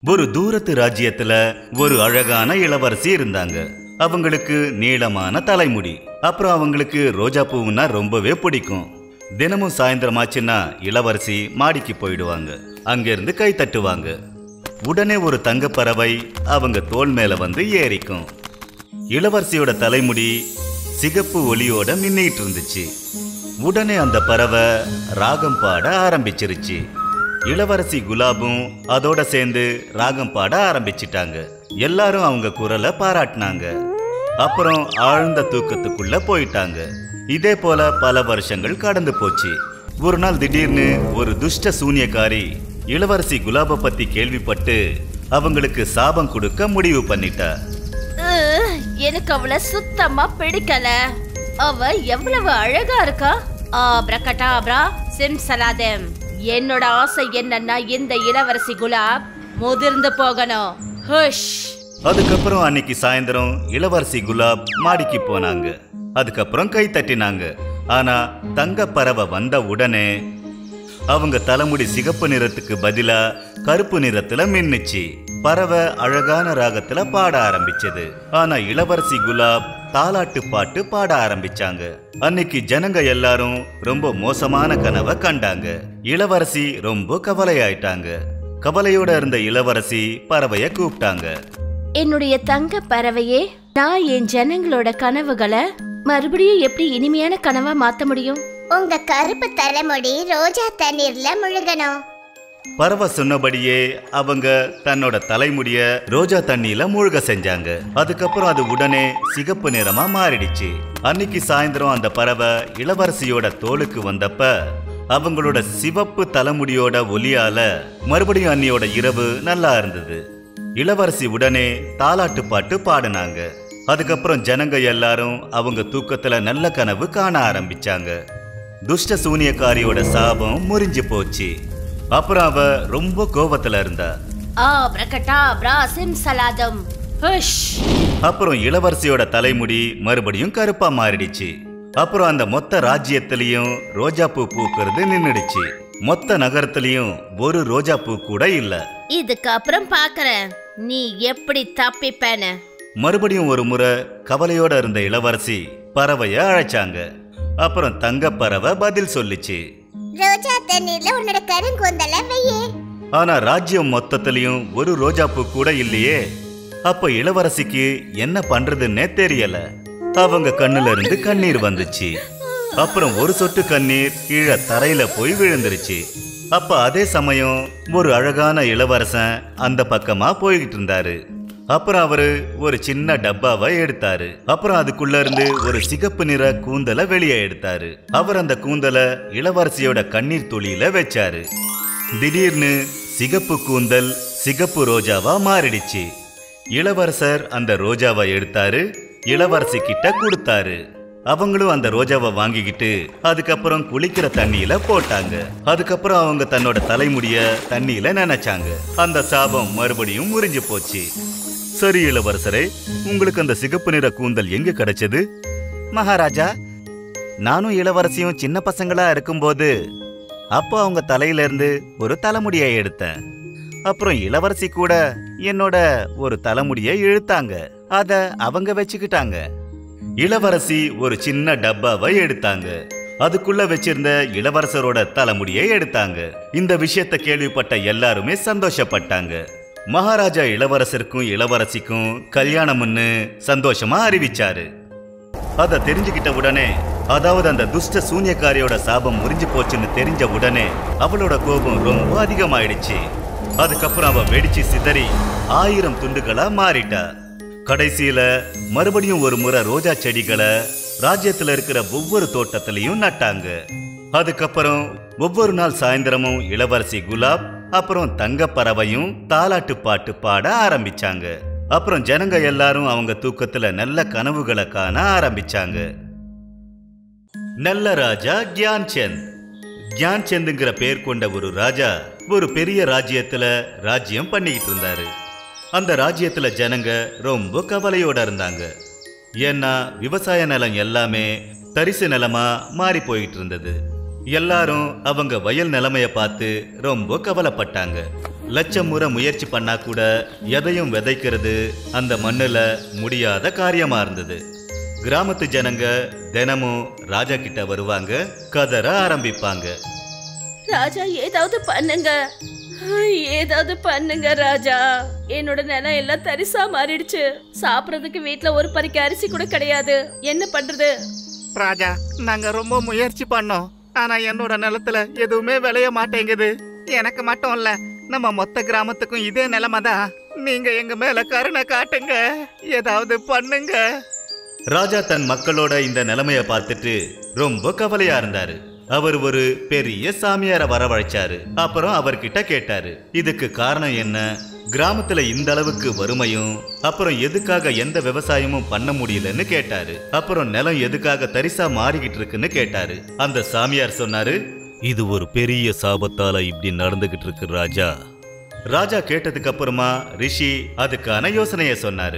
ஒரு தூரத்து ராஜ்யத்துல ஒரு அழகான இளவரசி இருந்தாங்க அவங்களுக்கு நீளமான தலைமுடி அப்புறம் அவங்களுக்கு ரோஜா பூவுன்னா ரொம்பவே பிடிக்கும் தினமும் சாயந்தரமாச்சுன்னா இளவரசி மாடிக்கு போயிடுவாங்க அங்கிருந்து கை தட்டுவாங்க உடனே ஒரு தங்கப்பறவை அவங்க தோள் மேல வந்து ஏறிக்கும் இளவரசியோட தலைமுடி சிகப்பு ஒளியோட மின்னிட்டு இருந்துச்சு உடனே அந்த பறவை ராகம் பாட ஆரம்பிச்சிருச்சு இளவரசி குலாபும் அதோட சேர்ந்து ராகம் பாட ஆரம்பிச்சிட்டாங்க எல்லாரும் அவங்க குரலை பாராட்டினாங்க அப்புறம் ஆழ்ந்த தூக்கத்துக்குள்ள போயிட்டாங்க இதே போல பல வருஷங்கள் கடந்து போச்சு ஒரு நாள் திடீர்னு ஒரு துஷ்ட சூனியக்காரி இளவரசி குலாப பத்தி கேள்விப்பட்டு அவங்களுக்கு சாபம் கொடுக்க முடிவு பண்ணிட்டா உஹ், எனக்கு அவள சுத்தமா பிடிக்கல அவ எவ்வளவு அழகா இருக்கா ஆப்ரகடாப்ரா சிம்சலாதேம் என்னோட ஆசை என்னன்னா இந்த இளவரசி குலாப் முதிர்ந்து போகணும் ஹுஷ் அதுக்கப்புறம் அன்னைக்கு சாயந்தரம் இளவரசி குலாப் மாடிக்கு போனாங்க அதுக்கப்புறம் கை தட்டினாங்க ஆனா தங்க பறவை வந்த உடனே அவங்க தலைமுடி சிகப்பு நிறத்துக்கு பதிலா கருப்பு நிறத்துல மின்னுச்சு பறவை அழகான ராகத்துல பாட ஆரம்பிச்சது ஆனா இளவரசி குலாப் தாலாட்டு பாட்டு பாட ஆரம்பிச்சாங்க அன்னைக்கு ஜனங்க எல்லாரும் ரொம்ப மோசமான கனவை கண்டாங்க இளவரசி ரொம்ப கவலையாயிட்டாங்க கவலையோட இருந்த இளவரசி பறவைய கூப்பிட்டாங்க என்னுடைய தங்க பறவையே நான் என் ஜனங்களோட கனவுகளை மறுபடியும் எப்படி இனிமையான கனவா மாத்த முடியும் உங்க கருப்பு தலைமுடி ரோஜா தண்ணீர்ல முழுகணும் பறவை சொன்னபடியே அவங்க தன்னோட தலைமுடிய ரோஜா தண்ணியில மூழ்க செஞ்சாங்க அதுக்கப்புறம் அது உடனே சிகப்பு நிறமா மாறிடுச்சு அன்னைக்கு சாயந்தரம் அந்த பறவை இளவரசியோட தோலுக்கு வந்தப்ப அவங்களோட சிவப்பு தலைமுடியோட ஒலியால மறுபடியும் அன்னியோட இரவு நல்லா இருந்தது இளவரசி உடனே தாலாட்டு பாட்டு பாடினாங்க அதுக்கப்புறம் ஜனங்க எல்லாரும் அவங்க தூக்கத்துல நல்ல கனவு காண ஆரம்பிச்சாங்க துஷ்ட சூனியக்காரியோட சாபம் முறிஞ்சு போச்சு அப்புறம் அவ ரொம்ப கோபத்துல இருந்தா ஆப்ரகடாப்ரா சிம்சலாதம் ஹுஷ் அப்புறம் இளவரசியோட தலைமுடி மறுபடியும் கருப்பா மாறிடுச்சு அப்புறம் அந்த மொத்த ராஜ்யத்திலையும் ரோஜா பூ பூக்கிறது நின்னுடுச்சு மொத்த நகரத்திலையும் ஒரு ரோஜா பூ கூட இல்ல இதுக்கு அப்புறம் பாக்குறேன் நீ எப்படி தப்பிப்பேன்னு மறுபடியும் ஒரு முறை கவலையோட இருந்த இளவரசி பறவைய அழைச்சாங்க அப்புறம் தங்க பறவை பதில் சொல்லிச்சு ரோஜா தண்ணீர்ல உன்னோட கருங்கூந்தல வையே ஆனா ராஜ்யம் மொத்தத்திலையும் ஒரு ரோஜா பூ கூட இல்லையே அப்ப இளவரசிக்கு என்ன பண்றதுன்னே தெரியல அவங்க கண்ணுல இருந்து கண்ணீர் வந்துச்சு அப்புறம் ஒரு சொட்டு கண்ணீர் கீழே தரையில போய் விழுந்துருச்சு அப்ப அதே சமயம் ஒரு அழகான இளவரசன் அந்த பக்கமா போய்கிட்டு இருந்தாரு அப்புறம் அவரு ஒரு சின்ன டப்பாவை எடுத்தாரு அப்புறம் அதுக்குள்ள இருந்து ஒரு சிகப்பு நிற கூந்தலை வெளியே எடுத்தாரு அவர் அந்த கூந்தலை இளவரசியோட கண்ணீர் துளியில வச்சாரு திடீர்னு சிகப்பு கூந்தல் சிகப்பு ரோஜாவா மாறிடுச்சு இளவரசர் அந்த ரோஜாவை எடுத்தாரு இளவரசி கிட்ட கொடுத்தாரு அவங்களும் அந்த ரோஜாவை வாங்கிக்கிட்டு அதுக்கப்புறம் குளிக்கிற தண்ணியில போட்டாங்க அதுக்கப்புறம் அவங்க தன்னோட தலைமுடிய தண்ணியில நினைச்சாங்க அந்த சாபம் மறுபடியும் முறிஞ்சு போச்சு சரி இளவரசரே உங்களுக்கு அந்த சிகப்பு நிற கூந்தல் எங்க கிடைச்சது மகாராஜா நானும் இளவரசியும் சின்ன பசங்களா இருக்கும்போது அப்போ அவங்க தலையில இருந்து ஒரு தலைமுடியை எடுத்தேன் அப்புறம் இளவரசி கூட என்னோட ஒரு தலைமுடியை இழுத்தாங்க அத அவங்க வச்சுக்கிட்டாங்க இளவரசி ஒரு சின்ன டப்பாவை எடுத்தாங்க அதுக்குள்ள வச்சிருந்த இளவரசரோட தலைமுடியை எடுத்தாங்க இந்த விஷயத்தை கேள்விப்பட்ட எல்லாருமே சந்தோஷப்பட்டாங்க மகாராஜா இளவரசருக்கும் இளவரசிக்கும் கல்யாணம்னு சந்தோஷமா அறிவிச்சாரு அத தெரிஞ்சுக்கிட்ட உடனே அதாவது அந்த துஷ்ட சூனியக்காரியோட சாபம் முறிஞ்சு போச்சுன்னு தெரிஞ்ச உடனே அவளோட கோபம் ரொம்ப அதிகமாயிடுச்சு அதுக்கப்புறம் அவ வெடிச்சு சிதறி ஆயிரம் துண்டுகளா மாறிட்டா கடைசியில மறுபடியும் ஒரு முறை ரோஜா செடிகளை ராஜ்யத்துல இருக்கிற ஒவ்வொரு தோட்டத்திலையும் நட்டாங்க அதுக்கப்புறம் ஒவ்வொரு நாள் சாயந்தரமும் இளவரசி குலாப் அப்புறம் தங்க பறவையும் தாலாட்டு பாட்டு பாட ஆரம்பிச்சாங்க அப்புறம் ஜனங்க எல்லாரும் அவங்க தூக்கத்துல நல்ல கனவுகளை காண ஆரம்பிச்சாங்க நல்ல ராஜா கியான் சந்த் கியான் சந்துங்கிற பேர் கொண்ட ஒரு ராஜா ஒரு பெரிய ராஜ்யத்துல ராஜ்யம் பண்ணிக்கிட்டு இருந்தாரு அந்த ராஜ்யத்துல ஜனங்க ரொம்ப கவலையோட இருந்தாங்க ஏன்னா விவசாய நிலம் எல்லாமே தரிசு நிலமா மாறி போயிட்டு இருந்தது எல்லாரும் அவங்க வயல் நிலைமைய பார்த்து ரொம்ப கவலைப்பட்டாங்க லட்சம் முறை முயற்சி பண்ணா கூட எதையும் விதைக்கிறது அந்த மண்ணுல முடியாத காரியமா இருந்தது கிராமத்து ஜனங்க தினமும் ராஜா கிட்ட வருவாங்க கதற ஆரம்பிப்பாங்க ராஜா ஏதாவது பண்ணுங்க ஏதாவது பண்ணுங்க ராஜா என்னோட நிலம் எல்லாம் தரிசா மாறிடுச்சு சாப்பிடறதுக்கு வீட்ல ஒரு பறிக்க அரிசி கூட கிடையாது என்ன பண்றது ராஜா நாங்க ரொம்ப முயற்சி பண்ணோம் ஆனா என்னோட நிலத்துல எதுவுமே விளைய மாட்டேங்குது எனக்கு மட்டும் இல்ல நம்ம மொத்த கிராமத்துக்கும் இதே நிலைமை தான் நீங்க எங்க மேல கருணை காட்டுங்க ஏதாவது பண்ணுங்க ராஜா தன் மக்களோட இந்த நிலைமைய பார்த்துட்டு ரொம்ப கவலையா இருந்தாரு அவர் ஒரு பெரிய சாமியார வரவழைச்சாரு அப்புறம் அவர்கிட்ட கேட்டாரு இதுக்கு காரணம் என்ன கிராமத்துல இந்த அளவுக்கு வறுமையும் அப்புறம் எதுக்காக எந்த விவசாயமும் பண்ண முடியலன்னு கேட்டாரு அப்புறம் நிலம் எதுக்காக தரிசா மாறிக்கிட்டு இருக்குன்னு கேட்டாரு அந்த சாமியார் சொன்னாரு இது ஒரு பெரிய சாபத்தால இப்படி நடந்துகிட்டு இருக்கு ராஜா ராஜா கேட்டதுக்கு அப்புறமா ரிஷி அதுக்கான யோசனைய சொன்னாரு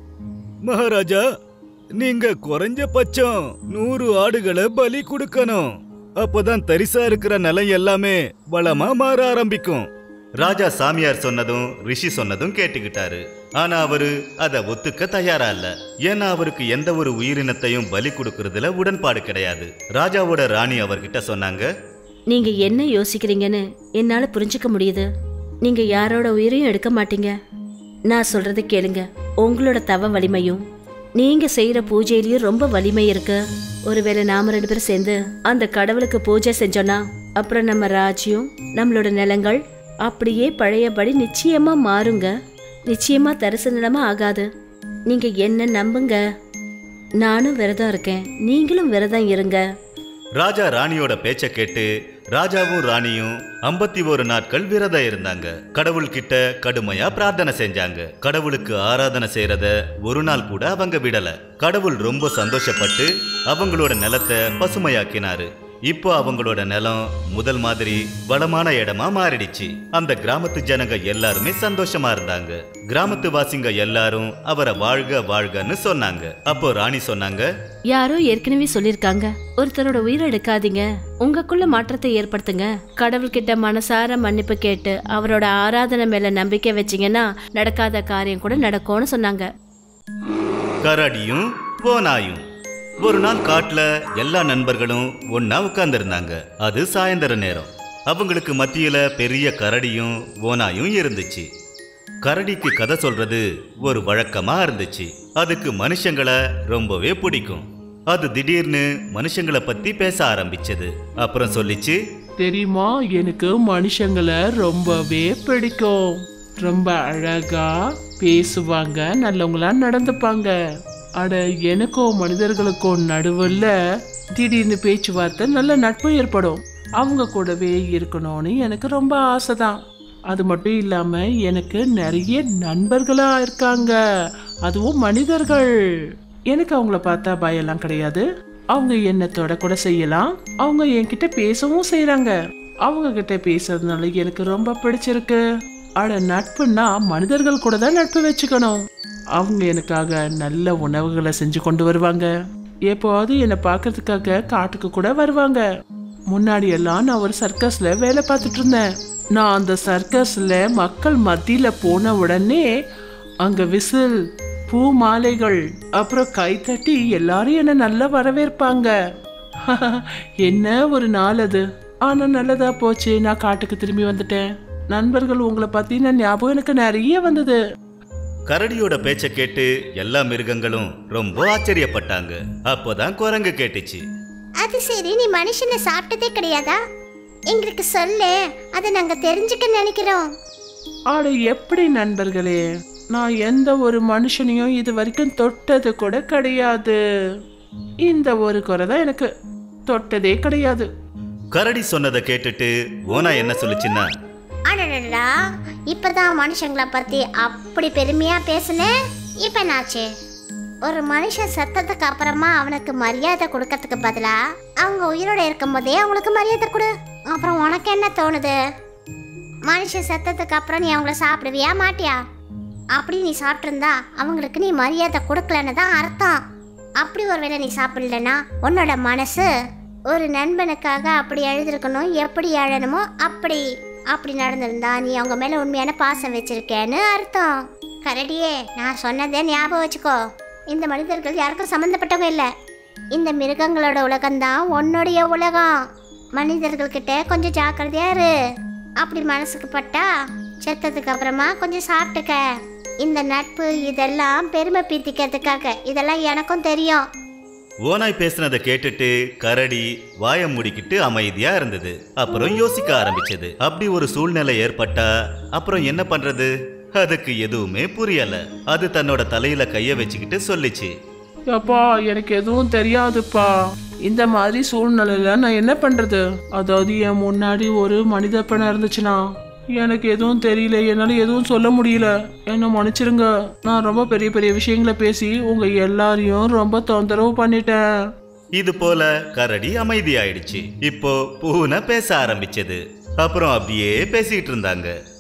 மகாராஜா நீங்க குறைஞ்சபட்சம் நூறு ஆடுகளை பலி கொடுக்கணும் அப்பதான் தரிசா இருக்கிற நிலம் எல்லாமே வளமா மாற ஆரம்பிக்கும் ராஜா சாமியார் சொன்னதும் ரிஷி சொன்னதும் கேட்டுக்கிட்டாரு ஆனா அவரு அத ஒத்துக்க தயாரா இல்ல ஏன்னா அவருக்கு எந்த ஒரு உயிரினத்தையும் பலி கொடுக்கறதுல உடன்பாடு கிடையாது ராஜாவோட ராணி அவர்கிட்ட சொன்னாங்க நீங்க என்ன யோசிக்கிறீங்கன்னு என்னால புரிஞ்சுக்க முடியுது நீங்க யாரோட உயிரையும் எடுக்க மாட்டீங்க நான் சொல்றத கேளுங்க உங்களோட தவ வலிமையும் நீங்க செய்யற பூஜையிலயும் ரொம்ப வலிமை இருக்கு ஒருவேளை நாம ரெண்டு பேரும் சேர்ந்து அந்த கடவுளுக்கு பூஜை செஞ்சோன்னா அப்புறம் நம்ம ராஜ்யம் நம்மளோட நிலங்கள் அப்படியே பழையபடி நிச்சயமா மாறுங்க நிச்சயமா தரிசு நிலமா ஆகாது நீங்க என்ன நம்புங்க நானும் விரதம் இருக்கேன் நீங்களும் விரதம் இருங்க ராஜா ராணியோட பேச்ச கேட்டு ராஜாவும் ராணியும் ஐம்பத்தி ஒரு நாட்கள் விரதம் இருந்தாங்க கடவுள் கிட்ட கடுமையா பிரார்த்தனை செஞ்சாங்க கடவுளுக்கு ஆராதனை செய்யறத ஒரு நாள் கூட அவங்க விடல கடவுள் ரொம்ப சந்தோஷப்பட்டு அவங்களோட நிலத்தை பசுமையாக்கினாரு இப்போ அவங்களோட நிலம் முதல் மாதிரி வளமான இடமா மாறிடுச்சு அந்த கிராமத்து ஜனங்க எல்லாருமே சந்தோஷமா இருந்தாங்க கிராமத்து வாசிங்க எல்லாரும் அவரை வாழ்க வாழ்கன்னு சொன்னாங்க அப்போ ராணி சொன்னாங்க யாரோ ஏற்கனவே சொல்லிருக்காங்க ஒருத்தரோட உயிரை எடுக்காதீங்க உங்களுக்குள்ள மாற்றத்தை ஏற்படுத்துங்க கடவுள்கிட்ட மனசார மன்னிப்பு கேட்டு அவரோட ஆராதனை மேல நம்பிக்கை வச்சீங்கன்னா நடக்காத காரியம் கூட நடக்கும்னு சொன்னாங்க கரடியும் ஓநாயும் ஒரு நாள் காட்டுல எல்லா நண்பர்களும் ஒண்ணா உட்கார்ந்திருந்தாங்க அது சாயந்தர நேரம் அவங்களுக்கு மத்தியில பெரிய கரடியும் ஓநாயும் இருந்துச்சு கரடிக்கு கதை சொல்றது ஒரு வழக்கமா இருந்துச்சு அதுக்கு மனுஷங்களை ரொம்பவே பிடிக்கும் அது திடீர்னு மனுஷங்களை பத்தி பேச ஆரம்பிச்சது அப்புறம் சொல்லிச்சு தெரியுமா எனக்கு மனுஷங்களை ரொம்பவே பிடிக்கும் ரொம்ப அழகா பேசுவாங்க நல்லவங்களா நடந்துப்பாங்க அட எனக்கும் மனிதர்களுக்கும் நடுவுல திடீர்னு பேச்சுவார்த்தை நல்ல நட்பு ஏற்படும் அவங்க கூடவே இருக்கணும்னு எனக்கு ரொம்ப ஆசைதான் அது மட்டும் இல்லாம எனக்கு நிறைய நண்பர்களா இருக்காங்க அதுவும் மனிதர்கள் எனக்கு அவங்கள பார்த்தா பயம்லாம் கிடையாது அவங்க என்ன தொட கூட செய்யலாம் அவங்க என்கிட்ட பேசவும் செய்றாங்க அவங்க கிட்ட பேசுறதுனால எனக்கு ரொம்ப பிடிச்சிருக்கு அட நட்புன்னா மனிதர்கள் கூட தான் நட்பு வச்சுக்கணும் அவங்க எனக்காக நல்ல உணவுகளை செஞ்சு கொண்டு வருவாங்க எப்போவாவது என்னை பார்க்கறதுக்காக காட்டுக்கு கூட வருவாங்க முன்னாடி எல்லாம் நான் ஒரு சர்க்கஸ்ல வேலை பார்த்துட்டு இருந்தேன் நான் அந்த சர்க்கஸ்ல மக்கள் மத்தியில போன உடனே அங்க விசில் பூ மாலைகள் அப்புறம் கைத்தட்டி எல்லாரும் என்ன நல்லா வரவேற்பாங்க என்ன ஒரு நாள் அது ஆனா நல்லதா போச்சு நான் காட்டுக்கு திரும்பி வந்துட்டேன் நண்பர்கள் உங்களை பத்தின ஞாபகம் எனக்கு நிறைய வந்தது கரடியோட பேச்ச கேட்டு எல்லா மிருகங்களும் ரொம்ப ஆச்சரியப்பட்டாங்க அப்போதான் குரங்கு கேட்டுச்சு அது சரி நீ மனுஷனை சாப்பிட்டதே கிடையாதா எங்களுக்கு சொல்லு அதை நாங்க தெரிஞ்சுக்க நினைக்கிறோம் ஆட எப்படி நண்பர்களே நான் எந்த ஒரு மனுஷனையும் இது வரைக்கும் தொட்டது கூட கிடையாது இந்த ஒரு குறை தான் எனக்கு தொட்டதே கிடையாது கரடி சொன்னதை கேட்டுட்டு ஓனா என்ன சொல்லுச்சுன்னா அடடடா இப்பதான் மனுஷங்களை பத்தி அப்படி பெருமையா பேசுனேன் இப்ப என்னாச்சு ஒரு மனுஷன் செத்ததுக்கு அப்புறமா அவனுக்கு மரியாதை கொடுக்கறதுக்கு பதிலா அவங்க உயிரோட இருக்கும்போதே அவங்களுக்கு மரியாதை கொடு அப்புறம் உனக்கு என்ன தோணுது மனுஷன் செத்ததுக்கு அப்புறம் நீ அவங்கள சாப்பிடுவியா மாட்டியா அப்படி நீ சாப்பிட்டிருந்தா அவங்களுக்கு நீ மரியாதை கொடுக்கலன்னு தான் அர்த்தம் அப்படி ஒருவேளை நீ சாப்பிடலன்னா உன்னோட மனசு ஒரு நண்பனுக்காக அப்படி எழுதிருக்கணும் எப்படி எழணுமோ அப்படி அப்படி நடந்திருந்தா நீ அவங்க மேல உண்மையான பாசம் வச்சிருக்கேன்னு அர்த்தம் கரடியே நான் சொன்னதே ஞாபகம் வச்சுக்கோ இந்த மனிதர்கள் யாருக்கும் சம்மந்தப்பட்டவங்க இல்லை இந்த மிருகங்களோட உலகம்தான் உன்னுடைய உலகம் மனிதர்கள்கிட்ட கொஞ்சம் ஜாக்கிரதையா இரு அப்படி மனசுக்கு பட்டா செத்ததுக்கு அப்புறமா கொஞ்சம் சாப்பிட்டுக்க இந்த நட்பு இதெல்லாம் பெருமை பீத்திக்கிறதுக்காக இதெல்லாம் எனக்கும் தெரியும் ஓனாய் பேசுனதை கேட்டுட்டு கரடி வாயை மூடிக்கிட்டு அமைதியா இருந்தது அப்புறம் யோசிக்க ஆரம்பிச்சது அப்படி ஒரு சூழ்நிலை ஏற்பட்டா அப்புறம் என்ன பண்றது அதுக்கு எதுவுமே புரியல அது தன்னோட தலையில கைய வச்சுக்கிட்டு சொல்லிச்சு அப்பா எனக்கு எதுவும் தெரியாதுப்பா இந்த மாதிரி சூழ்நிலையில நான் என்ன பண்றது அதாவது என் முன்னாடி ஒரு மனித பெண்ணா இருந்துச்சுன்னா எனக்கு எதுவும் தெரியல என்னால எதுவும் சொல்ல முடியல என்ன மன்னிச்சிருங்க நான் ரொம்ப பெரிய பெரிய விஷயங்களை பேசி உங்க எல்லாரையும் ரொம்ப தொந்தரவு பண்ணிட்டேன் இது போல கரடி அமைதியாயிடுச்சு இப்போ பூனை பேச ஆரம்பிச்சது அப்புறம் அப்படியே பேசிக்கிட்டு இருந்தாங்க